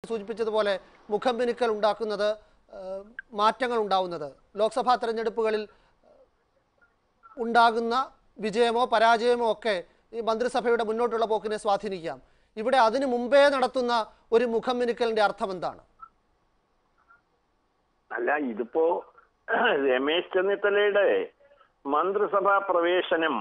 സൂചിപ്പിച്ചതുപോലെ മുഖം മിനുക്കൽ ഉണ്ടാക്കുന്നത് ഏഹ്, മാറ്റങ്ങൾ ഉണ്ടാവുന്നത് ലോക്സഭാ തെരഞ്ഞെടുപ്പുകളിൽ ഉണ്ടാകുന്ന വിജയമോ പരാജയമോ ഒക്കെ ഈ മന്ത്രിസഭയുടെ മുന്നോട്ടുള്ള പോക്കിനെ സ്വാധീനിക്കാം ഇവിടെ അതിനു മുമ്പേ നടത്തുന്ന ഒരു മുഖം മിനുക്കലിന്റെ അർത്ഥം എന്താണ് അല്ല ഇതിപ്പോ രമേശ് ചെന്നിത്തലയുടെ മന്ത്രിസഭാ പ്രവേശനം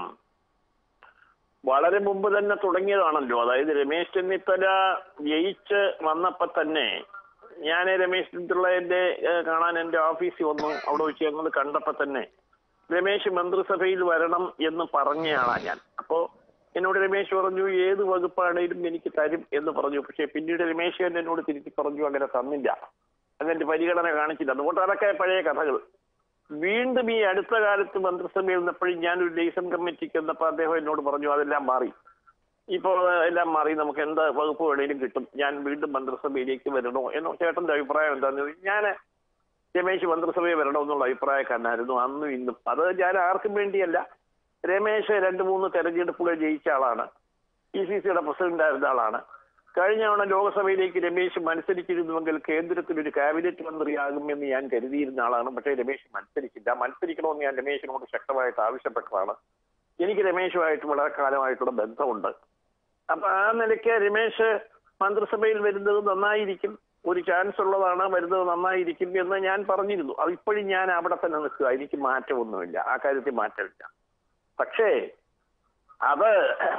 വളരെ മുമ്പ് തന്നെ തുടങ്ങിയതാണല്ലോ അതായത് രമേശ് ചെന്നിത്തല ജയിച്ച് വന്നപ്പോ തന്നെ ഞാൻ രമേശ് ചെന്നിത്തലയുടെ ഏഹ്, കാണാൻ എന്റെ ഓഫീസിൽ വന്നു അവിടെ വെച്ച് ഞങ്ങൾ കണ്ടപ്പോ തന്നെ രമേശ് മന്ത്രിസഭയിൽ വരണം എന്ന് പറഞ്ഞയാളാ ഞാൻ അപ്പോ എന്നോട് രമേശ് പറഞ്ഞു ഏത് വകുപ്പാണേലും എനിക്ക് തരും എന്ന് പറഞ്ഞു പക്ഷെ പിന്നീട് രമേശ് തന്നെ എന്നോട് തിരിച്ചു പറഞ്ഞു അങ്ങനെ തന്നില്ല അതിന്റെ പരിഗണന കാണിച്ചില്ല അതുകൊണ്ട് അതൊക്കെ പഴയ കഥകൾ വീണ്ടും ഈ അടുത്ത കാലത്ത് മന്ത്രിസഭയിൽ നിന്നപ്പോഴും ഞാനൊരു ലേസൺ കമ്മിറ്റിക്ക് വന്നപ്പോൾ അദ്ദേഹം എന്നോട് പറഞ്ഞു അതെല്ലാം മാറി ഇപ്പോൾ എല്ലാം മാറി നമുക്ക് എന്ത് വകുപ്പ് വേണേലും കിട്ടും ഞാൻ വീണ്ടും മന്ത്രിസഭയിലേക്ക് വരണോ എന്നോ ചേട്ടന്റെ അഭിപ്രായം എന്താന്ന് ചോദിച്ചു ഞാൻ രമേശ് മന്ത്രിസഭയിൽ വരണോ എന്നുള്ള അഭിപ്രായക്കാരനായിരുന്നു അന്നും ഇന്നും അത് ഞാൻ ആർക്കും വേണ്ടിയല്ല രമേശ് രണ്ട് മൂന്ന് തെരഞ്ഞെടുപ്പുകൾ ജയിച്ച ആളാണ് ഇ സി സിയുടെ പ്രസിഡന്റ് ആയിരുന്ന ആളാണ് കഴിഞ്ഞ തവണ ലോക്സഭയിലേക്ക് രമേശ് മത്സരിച്ചിരുന്നുവെങ്കിൽ കേന്ദ്രത്തിൽ ഒരു ക്യാബിനറ്റ് മന്ത്രിയാകുമെന്ന് ഞാൻ കരുതിയിരുന്ന ആളാണ് പക്ഷേ രമേശ് മത്സരിച്ചില്ല മത്സരിക്കണമെന്ന് ഞാൻ രമേശിനോട് ശക്തമായിട്ട് ആവശ്യപ്പെട്ടതാണ് എനിക്ക് രമേശുമായിട്ട് വളരെ കാലമായിട്ടുള്ള ബന്ധമുണ്ട് അപ്പൊ ആ നിലയ്ക്ക് രമേശ് മന്ത്രിസഭയിൽ വരുന്നത് നന്നായിരിക്കും ഒരു ചാൻസ് ഉള്ളതാണ് വരുന്നത് നന്നായിരിക്കും എന്ന് ഞാൻ പറഞ്ഞിരുന്നു അത് ഇപ്പോഴും ഞാൻ അവിടെ തന്നെ നിൽക്കുക എനിക്ക് മാറ്റമൊന്നുമില്ല ആ കാര്യത്തിൽ മാറ്റമില്ല പക്ഷേ അത്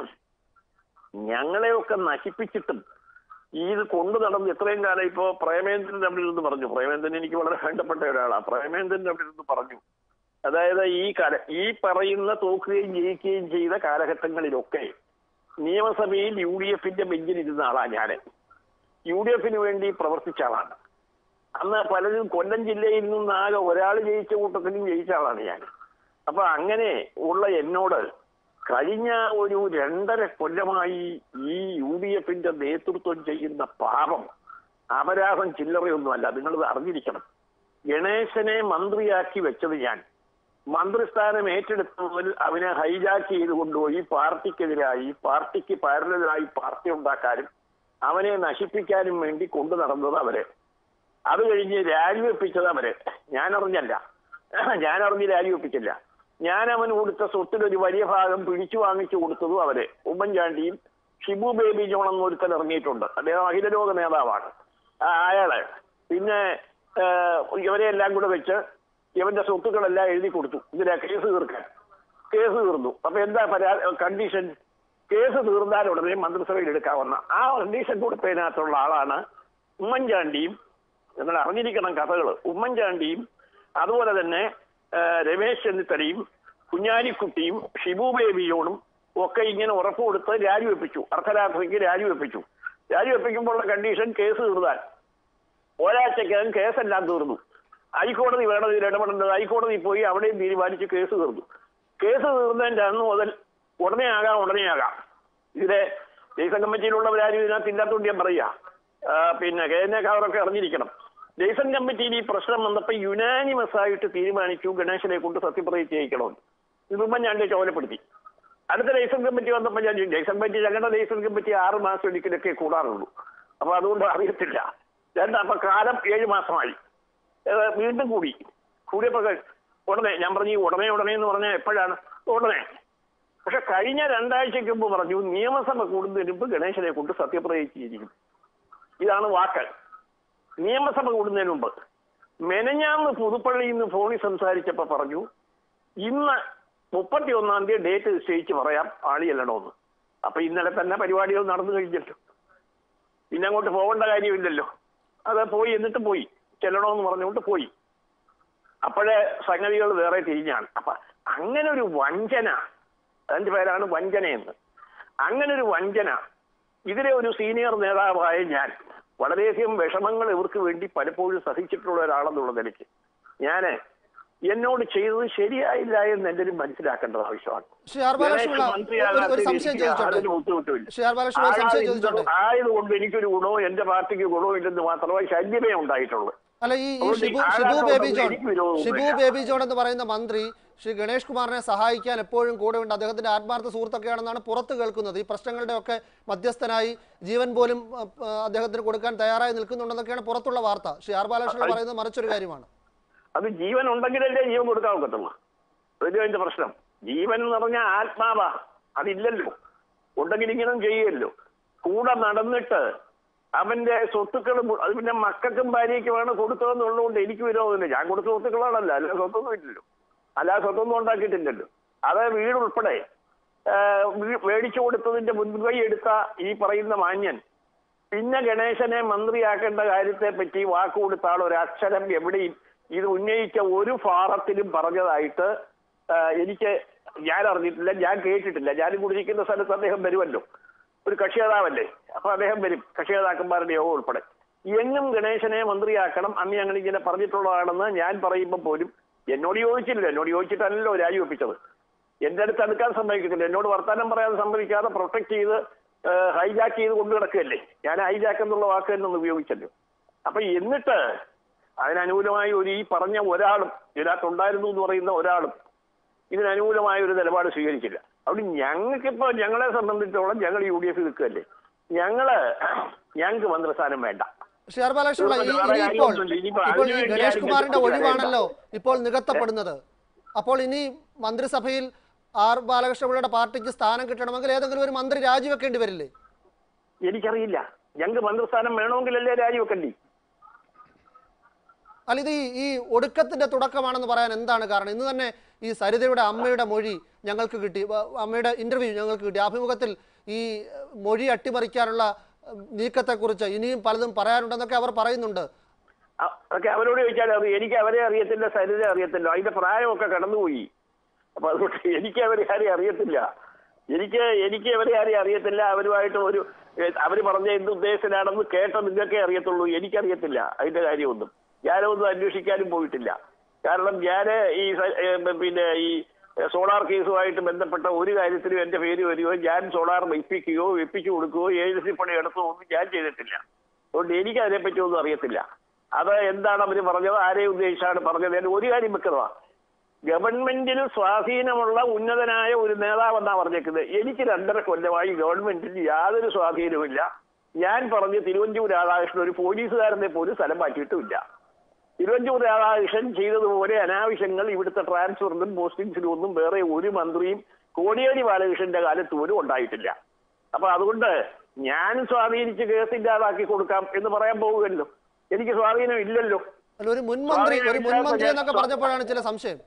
ഞങ്ങളെയൊക്കെ നശിപ്പിച്ചിട്ടും ഈ ഇത് കൊണ്ടു നടന്ന് ഇത്രയും കാലം ഇപ്പോ പ്രേമേന്ദ്രൻ അവിടെ ഇരുന്ന് പറഞ്ഞു പ്രേമേന്ദ്രൻ എനിക്ക് വളരെ വേണ്ടപ്പെട്ട ഒരാളാണ് പ്രേമേന്ദ്രൻ അവിടെ ഇരുന്ന് പറഞ്ഞു അതായത് ഈ കാല ഈ പറയുന്ന തോക്കുകയും ജയിക്കുകയും ചെയ്ത കാലഘട്ടങ്ങളിലൊക്കെ നിയമസഭയിൽ യു ഡി എഫിന്റെ ബെഞ്ചിൽ ഇരുന്ന ആളാ ഞാൻ യു ഡി എഫിന് വേണ്ടി പ്രവർത്തിച്ച ആളാണ് അന്ന് പലരും കൊല്ലം ജില്ലയിൽ നിന്ന് ആകെ ഒരാൾ ജയിച്ച കൂട്ടത്തിലും ജയിച്ച ആളാണ് ഞാൻ അപ്പൊ അങ്ങനെ ഉള്ള എന്നോട് കഴിഞ്ഞ ഒരു രണ്ടര കൊല്ലമായി ഈ യു ഡി എഫിന്റെ നേതൃത്വം ചെയ്യുന്ന പാപം അപരാധം ചില്ലറയൊന്നുമല്ല നിങ്ങളിത് അറിഞ്ഞിരിക്കണം ഗണേശനെ മന്ത്രിയാക്കി വെച്ചത് ഞാൻ മന്ത്രിസ്ഥാനം ഏറ്റെടുത്തതിൽ അവനെ ഹൈജാക്ക് ചെയ്ത് കൊണ്ടുപോയി പാർട്ടിക്കെതിരായി പാർട്ടിക്ക് പാരലായി പാർട്ടി ഉണ്ടാക്കാനും അവനെ നശിപ്പിക്കാനും വേണ്ടി കൊണ്ടു നടന്നത് അവരെ അത് കഴിഞ്ഞ് രാജിവെപ്പിച്ചത് അവര് ഞാൻ അറിഞ്ഞല്ല ഞാൻ അറിഞ്ഞ് രാജിവെപ്പിച്ചില്ല ഞാൻ അവന് കൊടുത്ത സ്വത്തിൽ ഒരു വലിയ ഭാഗം പിടിച്ചു വാങ്ങിച്ചു കൊടുത്തതും അവര് ഉമ്മൻചാണ്ടിയും ഷിബു ബേബി ജോൺ എന്ന് ഒരുത്തൻ ഇറങ്ങിയിട്ടുണ്ട് അദ്ദേഹം അഖിലലോക നേതാവാണ് ആ, അയാള് പിന്നെ ആ, ഇവരെ എല്ലാം കൂടെ വെച്ച് ഇവന്റെ സ്വത്തുക്കളെല്ലാം എഴുതി കൊടുത്തു ഇതിനാ കേസ് തീർക്കാൻ കേസ് തീർന്നു അപ്പൊ എന്താ പരാ കണ്ടീഷൻ കേസ് തീർന്നാൽ ഉടനെ മന്ത്രിസഭയിൽ എടുക്കാവുന്ന ആ കണ്ടീഷൻ കൊടുത്തതിനകത്തുള്ള ആളാണ് ഉമ്മൻചാണ്ടിയും നിങ്ങൾ അറിഞ്ഞിരിക്കണം കഥകൾ ഉമ്മൻചാണ്ടിയും അതുപോലെ തന്നെ ആ, രമേശ് ചെന്നിത്തലയും കുഞ്ഞാലിക്കുട്ടിയും ഷിബു ബേബിയോണും ഒക്കെ ഇങ്ങനെ ഉറപ്പ് കൊടുത്ത് രാജിവെപ്പിച്ചു അർദ്ധരാത്രിക്ക് രാജിവെപ്പിച്ചു രാജിവെപ്പിക്കുമ്പോഴുള്ള കണ്ടീഷൻ കേസ് തീർന്നാൽ ഒരാഴ്ചക്കകം കേസെല്ലാം തീർന്നു ഹൈക്കോടതി വേണം ഇതിൽ ഇടപെടേണ്ടത് ഹൈക്കോടതി പോയി അവിടെയും തീരുമാനിച്ച് കേസ് തീർന്നു കേസ് തീർന്നതിന്റെ അന്ന് മുതൽ ഉടനെ ആകാം ഉടനെ ആകാം ഇതിലെ ദേശം കമ്മിറ്റിയിലുള്ളവരാരും ഇതിനകത്ത് ഇല്ലാത്തതുകൊണ്ട് ഞാൻ പറയാ ആ, പിന്നെ കെ എൻ എ ഖാദറൊക്കെ അറിഞ്ഞിരിക്കണം ദേശം കമ്മിറ്റിയിൽ ഈ പ്രശ്നം വന്നപ്പോൾ യുനാനിമസ് ആയിട്ട് തീരുമാനിച്ചു ഗണേശനെ കൊണ്ട് സത്യപ്രതിജ്ഞ ചെയ്യിക്കണമെന്ന് ഇത് ഉമ്മൻചാണ്ടിയെ ചോലപ്പെടുത്തി അടുത്ത ലൈസൻസ് കമ്മിറ്റി വന്നപ്പോൾ ഞാൻ ചോദിച്ചു, ലൈസൻസ് കമ്മിറ്റി ഞങ്ങളുടെ ലൈസൻസ് കമ്മിറ്റി ആറ് മാസം ഒരിക്കലൊക്കെ കൂടാറുള്ളൂ അപ്പൊ അതുകൊണ്ട് അറിയത്തില്ല രണ്ട് അപ്പൊ കാലം ഏഴ് മാസമായി ഏഹ് വീണ്ടും കൂടി കൂടിയപ്പോ ക- ഉടനെ ഞാൻ പറഞ്ഞു ഈ ഉടനെ ഉടനെ എന്ന് പറഞ്ഞാൽ എപ്പോഴാണ് ഉടനെ പക്ഷെ കഴിഞ്ഞ രണ്ടാഴ്ചയ്ക്ക് മുമ്പ് പറഞ്ഞു നിയമസഭ കൂടുന്നതിന് മുമ്പ് ഗണേശനെ കൊണ്ട് സത്യപ്രതിജ്ഞ ചെയ്തിരിക്കും ഇതാണ് വാക്ക് നിയമസഭ കൂടുന്നതിന് മുമ്പ് മെനഞ്ഞാന്ന് പുതുപ്പള്ളിയിൽ നിന്ന് ഫോണിൽ സംസാരിച്ചപ്പോ പറഞ്ഞു ഇന്ന് മുപ്പത്തി ഒന്നാം തീയതി ഡേറ്റ് നിശ്ചയിച്ച് പറയാം ആളി ചെല്ലണമെന്ന് അപ്പൊ ഇന്നലെ തന്നെ പരിപാടികൾ നടന്നു കഴിഞ്ഞല്ലോ പിന്നെ അങ്ങോട്ട് പോകേണ്ട കാര്യമില്ലല്ലോ അത് പോയി എന്നിട്ട് പോയി ചെല്ലണമെന്ന് പറഞ്ഞുകൊണ്ട് പോയി അപ്പോഴേ സംഗതികൾ വേറെ തിരിഞ്ഞാണ് അപ്പൊ അങ്ങനെ ഒരു വഞ്ചന അതിന്റെ പേരാണ് വഞ്ചനയെന്ന് അങ്ങനെ ഒരു വഞ്ചന ഇതിലെ ഒരു സീനിയർ നേതാവായ ഞാൻ വളരെയധികം വിഷമങ്ങൾ ഇവർക്ക് വേണ്ടി പലപ്പോഴും സഹിച്ചിട്ടുള്ള ഒരാളെന്നുള്ള നിലയ്ക്ക് ഞാന് എന്നോട് ചെയ്തത് ശരിയായില്ല എന്ന് എല്ലാവരും മനസ്സിലാക്കേണ്ടത് ആവശ്യമാണ് ശ്രീ ആർ ബാലകൃഷ്ണപിള്ള ഗണേശ് മന്ത്രിയാകാത്ത ഒരു സംശയം എനിക്ക് ചോദിച്ചോട്ടെ യാതൊരു ബുദ്ധിമുട്ടുമില്ല. ശ്രീ ആർ ബാലകൃഷ്ണൻ ഒരു സംശയം ചോദിച്ചോട്ടെ ആയതുകൊണ്ട് എനിക്കൊരു ഗുണവും എന്റെ പാർട്ടിക്ക് ഗുണവും ഇല്ലെന്ന് മാത്രമേ ശല്യമേ ഉണ്ടായിട്ടുള്ളൂ അല്ല ഈ ഈ അതുകൊണ്ട് ഷിബു ആരാധന ഷിബു ബേബി കൊണ്ടൊന്നും ജോൺ എനിക്ക് വിരോധമൊന്നുമില്ല. ഷിബു ബേബി ജോൺ എന്ന് പറയുന്ന മന്ത്രി ശ്രീ ഗണേഷ് കുമാറിനെ സഹായിക്കാൻ എപ്പോഴും കൂടെയുണ്ട് അദ്ദേഹത്തിന്റെ ആത്മാർത്ഥ സുഹൃത്തൊക്കെയാണെന്നാണ് പുറത്ത് കേൾക്കുന്നത് ഈ പ്രശ്നങ്ങളുടെ ഒക്കെ മധ്യസ്ഥനായി ജീവൻ പോലും അഹ്, അഹ് അദ്ദേഹത്തിന് കൊടുക്കാൻ തയ്യാറായി നിൽക്കുന്നുണ്ടെന്നൊക്കെയാണ് പുറത്തുള്ള വാർത്ത ശ്രീ ആർ ബാലകൃഷ്ണൻ പറയുന്നത് മറിച്ചൊരു കാര്യമാണ് അത് ജീവൻ ഉണ്ടെങ്കിലല്ലേ ജീവൻ കൊടുക്കാൻ ഒക്കത്തുള്ളൂ അതല്ലേ അതിന്റെ പ്രശ്നം ജീവൻ എന്ന് പറഞ്ഞാൽ ആത്മാവാ അതില്ലല്ലോ ഉണ്ടെങ്കിൽ ഇങ്ങനെ ചെയ്യുമല്ലോ കൂടെ നടന്നിട്ട് അവന്റെ സ്വത്തുക്കൾ മു- അത് പിന്നെ മക്കൾക്കും ഭാര്യയ്ക്കുമാണ് കൊടുത്തതെന്നുള്ളതുകൊണ്ട് എനിക്ക് വിരോധമില്ല ഞാൻ കൊടുത്ത സ്വത്തുക്കളാണല്ലോ അല്ല സ്വത്തൊന്നും ഇല്ലല്ലോ അല്ലാതെ സ്വത്തൊന്നും ഉണ്ടാക്കിയിട്ടില്ലല്ലോ അത് വീട് ഉൾപ്പെടെ ആ, വീ- മേടിച്ചു കൊടുത്തതിന്റെ മുൻകൈ എടുത്ത ഈ പറയുന്ന മാന്യൻ പിന്നെ ഗണേശനെ മന്ത്രിയാക്കേണ്ട കാര്യത്തെ പറ്റി വാക്ക് കൊടുത്ത ആൾ ഒരു അക്ഷരം എവിടെയും ഇത് ഉന്നയിച്ച ഒരു ഫാറത്തിലും പറഞ്ഞതായിട്ട് ആ, എനിക്ക് ഞാൻ അറിഞ്ഞിട്ടില്ല ഞാൻ കേട്ടിട്ടില്ല ഞാനും കുടിയിരിക്കുന്ന സ്ഥലത്ത് അദ്ദേഹം വരുമല്ലോ ഒരു കക്ഷിയേതാവല്ലേ അപ്പൊ അദ്ദേഹം വരും കക്ഷിയേതാക്കന്മാരുടെ യോഗം ഉൾപ്പെടെ എങ്ങും ഗണേശനെ മന്ത്രിയാക്കണം അന്ന് ഞങ്ങൾ ഇങ്ങനെ പറഞ്ഞിട്ടുള്ളതാണെന്ന് ഞാൻ പറയുമ്പോൾ പോലും എന്നോട് ചോദിച്ചില്ല എന്നോട് ചോദിച്ചിട്ടല്ലല്ലോ രാജിവെപ്പിച്ചത് എന്റെ അടുത്ത് അടുക്കാൻ സമ്മതിക്കത്തില്ല എന്നോട് വർത്താനം പറയാതെ സമ്മതിക്കാതെ പ്രൊട്ടക്ട് ചെയ്ത് ഹൈജാക്ക് ചെയ്ത് കൊണ്ടു കിടക്കുകയല്ലേ ഞാൻ ഹൈജാക്ക് എന്നുള്ള വാക്ക് തന്നെ ഒന്ന് ഉപയോഗിച്ചല്ലോ അപ്പൊ എന്നിട്ട് അതിനനുകൂലമായി ഒരു ഈ പറഞ്ഞ ഒരാളും ഇതിനകത്തുണ്ടായിരുന്നു എന്ന് പറയുന്ന ഒരാളും ഇതിനനുകൂലമായ ഒരു നിലപാട് സ്വീകരിച്ചില്ല അതുകൊണ്ട് ഞങ്ങൾക്കിപ്പോ ഞങ്ങളെ സംബന്ധിച്ചോളം ഞങ്ങൾ യു ഡി എഫ് നിൽക്കുകയല്ലേ ഞങ്ങള് ഞങ്ങൾക്ക് മന്ത്രിസ്ഥാനം വേണ്ട ശ്രീ ആർ ബാലകൃഷ്ണപിള്ള ഈ വേറെ ഇനിയിപ്പോൾ കാര്യമൊന്നുമില്ല. ഇനിയിപ്പോൾ ഇപ്പോൾ ഈ അതിനുവേണ്ടി ഗണേഷ് ആരും കുമാറിന്റെ ഇതിനെ ഒഴിവാണല്ലോ ഇപ്പോൾ നികത്തപ്പെടുന്നത് അപ്പോൾ ഇനി മന്ത്രിസഭയിൽ ആർ ബാലകൃഷ്ണപിള്ളയുടെ പാർട്ടിക്ക് സ്ഥാനം കിട്ടണമെങ്കിൽ ഏതെങ്കിലും ഒരു മന്ത്രി രാജിവെക്കേണ്ടി വരില്ലേ എനിക്കറിയില്ല ഞങ്ങൾക്ക് മന്ത്രിസ്ഥാനം വേണമെങ്കിലല്ലേ രാജിവെക്കണ്ടി അല്ല ഇത് ഈ ഈ ഒടുക്കത്തിന്റെ തുടക്കമാണെന്ന് പറയാൻ എന്താണ് കാരണം ഇന്ന് തന്നെ ഈ സരിതയുടെ അമ്മയുടെ മൊഴി ഞങ്ങൾക്ക് കിട്ടി വ- അമ്മയുടെ ഇന്റർവ്യൂ ഞങ്ങൾക്ക് കിട്ടി അഭിമുഖത്തിൽ ഈ ഏഹ്, മൊഴി അട്ടിമറിക്കാനുള്ള ഏഹ്, നീക്കത്തെക്കുറിച്ച് ഇനിയും പലതും പറയാനുണ്ടെന്നൊക്കെ അവർ പറയുന്നുണ്ട് അ- അതൊക്കെ അവരോട് ചോദിച്ചാൽ അറിയാം എനിക്ക് അവരെ അറിയത്തില്ല സരിത അറിയത്തില്ല അതിന്റെ പ്രായമൊക്കെ കടന്നുപോയി അപ്പൊ അതുകൊണ്ട് എനിക്ക് അവരെ ആരെയും അറിയത്തില്ല എനിക്ക് എനിക്ക് അവരെ ആരെയും അറിയത്തില്ല അവരുമായിട്ട് ഒരു ഏ, അവര് പറഞ്ഞ എന്ത് ഉദ്ദേശത്തിലാണെന്ന് കേട്ട നിങ്ങൾക്കേ അറിയത്തുള്ളൂ എനിക്കറിയത്തില്ല അതിന്റെ കാര്യമൊന്നും ഞാനൊന്നും അന്വേഷിക്കാനും പോയിട്ടില്ല കാരണം ഞാൻ ഈ സ- ഏ, പിന്നെ ഈ സോളാർ കേസുമായിട്ട് ബന്ധപ്പെട്ട ഒരു കാര്യത്തിലും എന്റെ പേര് വരികയോ ഞാൻ സോളാർ വെപ്പിക്കുകയോ വെപ്പിച്ചു കൊടുക്കുകയോ ഏജൻസി പണി എടുക്കുകയോ ഒന്നും ഞാൻ ചെയ്തിട്ടില്ല അതുകൊണ്ട് എനിക്ക് അതിനെപ്പറ്റി ഒന്നും അറിയത്തില്ല അത് എന്താണ് അവര് പറഞ്ഞത് ആരെ ഉദ്ദേശിച്ചാണ് പറഞ്ഞത് എന്ന് ഒരു കാര്യം വെക്കുന്നതാ ഗവൺമെന്റിൽ സ്വാധീനമുള്ള ഉന്നതനായ ഒരു നേതാവെന്നാ പറഞ്ഞേക്കുന്നത് എനിക്ക് രണ്ടര കൊല്ലമായി ഗവൺമെന്റിൽ യാതൊരു സ്വാധീനവുമില്ല ഞാൻ പറഞ്ഞ് തിരുവഞ്ചൂർ രാധാകൃഷ്ണൻ ഒരു പോലീസുകാരനെ പോലും സ്ഥലം മാറ്റിയിട്ടുമില്ല തിരുവഞ്ചൂർ രാധാകൃഷ്ണൻ ചെയ്തതുപോലെ അനാവശ്യങ്ങൾ ഇവിടുത്തെ ട്രാൻസ്ഫറിലും പോസ്റ്റിംഗ്സിലും ഒന്നും വേറെ ഒരു മന്ത്രിയും കോടിയേരി ബാലകൃഷ്ണന്റെ കാലത്ത് പോലും ഉണ്ടായിട്ടില്ല അപ്പൊ അതുകൊണ്ട് ഞാൻ സ്വാധീനിച്ച് കേസില്ലാതാക്കി കൊടുക്കാം എന്ന് പറയാൻ പോവുമല്ലോ എനിക്ക് സ്വാധീനം ഇല്ലല്ലോ അല്ല ഒരു മുൻ മന്ത്രി ഒരു മുൻ മന്ത്രി എന്നൊക്കെ പറഞ്ഞപ്പോഴാണ് ചില സംശയം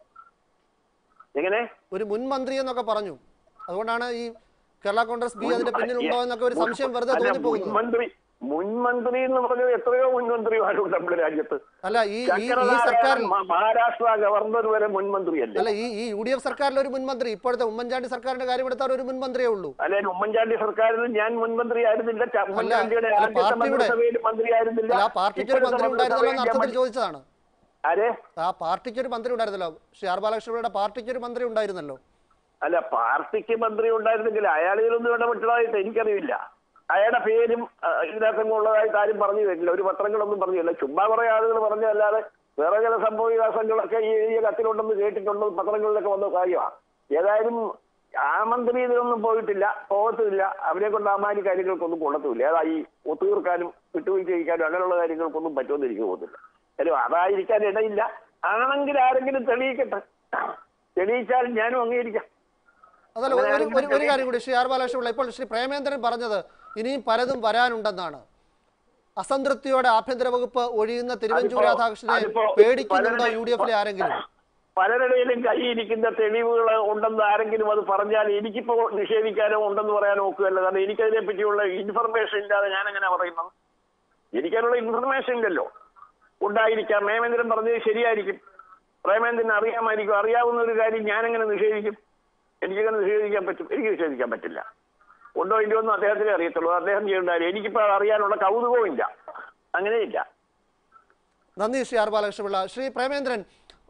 എങ്ങനെ ഒരു മുൻ മന്ത്രി എന്നൊക്കെ പറഞ്ഞു അതുകൊണ്ടാണ് ഈ കേരള കോൺഗ്രസ് ബി അതിന്റെ പിന്നിലുണ്ടോ എന്നൊക്കെ ഒരു സംശയം വെറുതെ അല്ല, തോന്നിപ്പോകുന്നത് മുൻമന്ത്രി മുൻമന്ത്രി എന്ന് പറഞ്ഞത് എത്രയോ മുൻമന്ത്രിമാരുണ്ട് നമ്മുടെ രാജ്യത്ത് അല്ല ഈ ഈ ഈ ശങ്കരനാരായണൻ സർക്കാരിൽ മ- മഹാരാഷ്ട്ര ഗവർണർ വരെ മുൻമന്ത്രിയല്ലേ അല്ല ഈ ഈ യു ഡി എഫ് സർക്കാരിൽ ഒരു മുൻ മന്ത്രി ഇപ്പോഴത്തെ ഉമ്മൻചാണ്ടി സർക്കാരിന്റെ കാര്യം എടുത്താൽ ഒരു മുൻ മന്ത്രിയേ ഉള്ളൂ അല്ലെ ഉമ്മൻചാണ്ടി സർക്കാരിൽ ഞാൻ മുൻമന്ത്രി ആയിരുന്നില്ല ച- ഉമ്മൻചാണ്ടിയുടെ അല്ല, ആദ്യത്തെ പാർട്ടിയുടെ- മന്ത്രിസഭയിൽ മന്ത്രി ആയിരുന്നില്ല അല്ല ആ പാർട്ടിക്ക് ഒരു ഇപ്പോഴത്തെ മന്ത്രി ഉണ്ടായിരുന്നല്ലോ എന്ന മന്ത്രിസഭയിൽ അർത്ഥത്തിൽ ചോദിച്ചതാണ് ആരെ ആ പാർട്ടിക്ക് ഒരു മന്ത്രി ഉണ്ടായിരുന്നല്ലോ ശ്രീ ആർ ബാലകൃഷ്ണയുടെ പാർട്ടിക്ക് ഒരു മന്ത്രി ഉണ്ടായിരുന്നല്ലോ അല്ല പാർട്ടിക്ക് മന്ത്രി ഉണ്ടായിരുന്നെങ്കിൽ അയാൾ ഇതിലൊന്നും ഇടപെട്ടതായിട്ട് എനിക്കറിയില്ല അയാളുടെ പേരും ആ, ഇതിനകത്തൊന്നും ഉള്ളതായിട്ട് ആരും പറഞ്ഞു കേട്ടില്ല ഒരു പത്രങ്ങളൊന്നും പറഞ്ഞില്ല ചുമ്മാ കുറെ ആളുകൾ പറഞ്ഞതല്ലാതെ വേറെ ചില സംഭവ വികാസങ്ങളൊക്കെ ഈ എഴുതിയ കത്തിലുണ്ടെന്ന് കേട്ടിട്ടുണ്ട് പത്രങ്ങളിലൊക്കെ വന്ന കാര്യമാണ് ഏതായാലും ആ മന്ത്രി ഇതിലൊന്നും പോയിട്ടില്ല പോകത്തുമില്ല അവരെ കൊണ്ട് അമാരി കാര്യങ്ങൾക്കൊന്നും കൊള്ളത്തുമില്ല ഏതാ ഈ ഒത്തുതീർക്കാനും വിട്ടുവീഴ്ച ചെയ്യിക്കാനും അങ്ങനെയുള്ള കാര്യങ്ങൾക്കൊന്നും പറ്റുമെന്ന് എനിക്ക് തോന്നുന്നില്ല അല്ലോ അതായിരിക്കാൻ ഇടയില്ല ആണെങ്കിൽ ആരെങ്കിലും തെളിയിക്കട്ടെ തെളിയിച്ചാൽ ഞാനും അംഗീകരിക്കാം അതല്ല ഒരു- ഒരു ഒരു- ഒരു കാര്യം കൂടി ശ്രീ ആർ ബാലകൃഷ്ണപിള്ള ഇപ്പോൾ ശ്രീ പ്രേമേന്ദ്രൻ പറഞ്ഞത് ഇനിയും പലതും വരാനുണ്ടെന്നാണ് അസംതൃപ്തിയോടെ ആഭ്യന്തര വകുപ്പ് ഒഴിയുന്ന തിരുവഞ്ചൂർ അതിപ്പോ- രാധാകൃഷ്ണനെ അതിപ്പോ പേടിക്കുന്നുണ്ടോ പലരുടെ- യു ഡി എഫിലെ ആരെങ്കിലും പലരുടെയിലും കൈയിരിക്കുന്ന തെളിവുകൾ ഉണ്ടെന്ന് ആരെങ്കിലും അത് പറഞ്ഞാൽ എനിക്കിപ്പോ നിഷേധിക്കാനോ ഉണ്ടെന്ന് പറയാനോ ഒക്കുകയല്ല കാരണം എനിക്കതിനെ പറ്റിയുള്ള ഇൻഫർമേഷൻ ഇല്ലാതെ ഞാൻ എങ്ങനെ പറയുന്നത് എനിക്കതിനുള്ള ഇൻഫർമേഷൻ ഇല്ലല്ലോ ഉണ്ടായിരിക്കാം പ്രേമേന്ദ്രൻ പറഞ്ഞത് ശരിയായിരിക്കും പ്രേമേന്ദ്രൻ അറിയാമായിരിക്കും അറിയാവുന്ന ഒരു കാര്യം ഞാൻ എങ്ങനെ നിഷേധിക്കും എനിക്കെങ്ങനെ നിഷേധിക്കാൻ പറ്റും എനിക്ക് നിഷേധിക്കാൻ പറ്റില്ല ഉണ്ടോ ഇല്ലയോ ഒന്നും അദ്ദേഹത്തിനെ അറിയത്തുള്ളൂ അദ്ദേഹം ചെയ്യേണ്ട കാര്യം എനിക്കിപ്പോൾ അത് അറിയാനുള്ള കൗതുകവും ഇല്ല അങ്ങനെയില്ല നന്ദി ശ്രീ ആർ ബാലകൃഷ്ണപിള്ള ശ്രീ പ്രേമേന്ദ്രൻ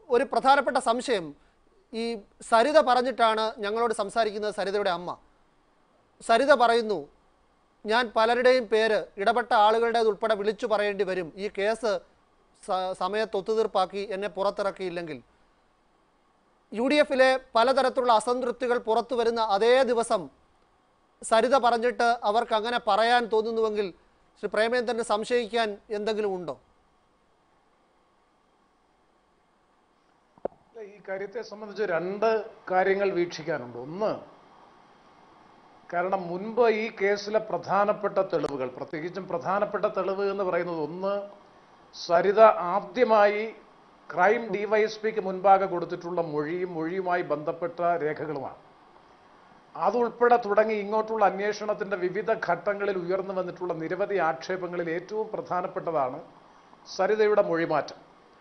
ഒരു പ്രധാനപ്പെട്ട സംശയം ഈ സരിത പറഞ്ഞിട്ടാണ് ഞങ്ങളോട് സംസാരിക്കുന്നത് സരിതയുടെ അമ്മ സരിത പറയുന്നു ഞാൻ പലരുടെയും പേര് ഇടപെട്ട ആളുകളുടേത് ഉൾപ്പെടെ വിളിച്ചു പറയേണ്ടി വരും ഈ കേസ് സ- സമയത്ത് ഒത്തുതീർപ്പാക്കി എന്നെ പുറത്തിറക്കിയില്ലെങ്കിൽ യു ഡി എഫിലെ പലതരത്തിലുള്ള അസംതൃപ്തികൾ പുറത്തു വരുന്ന അതേ ദിവസം സരിത പറഞ്ഞിട്ട് അവർക്ക് അങ്ങനെ പറയാൻ തോന്നുന്നുവെങ്കിൽ ശ്രീ പ്രേമേന്ദ്രന് സംശയിക്കാൻ എന്തെങ്കിലും ഉണ്ടോ അല്ല, ഈ കാര്യത്തെ സംബന്ധിച്ച് രണ്ട് കാര്യങ്ങൾ വീക്ഷിക്കാനുണ്ട് ഒന്ന് കാരണം മുൻപ് ഈ കേസിലെ പ്രധാനപ്പെട്ട തെളിവുകൾ പ്രത്യേകിച്ചും പ്രധാനപ്പെട്ട തെളിവ് എന്ന് പറയുന്നത് ഒന്ന് സരിത ആദ്യമായി ക്രൈം ഡിവൈഎസ്പിക്ക് മുൻപാകെ കൊടുത്തിട്ടുള്ള മൊഴിയും മൊഴിയുമായി ബന്ധപ്പെട്ട രേഖകളുമാണ് അതുൾപ്പെടെ തുടങ്ങി ഇങ്ങോട്ടുള്ള അന്വേഷണത്തിന്റെ വിവിധ ഘട്ടങ്ങളിൽ ഉയർന്നു വന്നിട്ടുള്ള നിരവധി ആക്ഷേപങ്ങളിൽ ഏറ്റവും പ്രധാനപ്പെട്ടതാണ് സരിതയുടെ മൊഴിമാറ്റം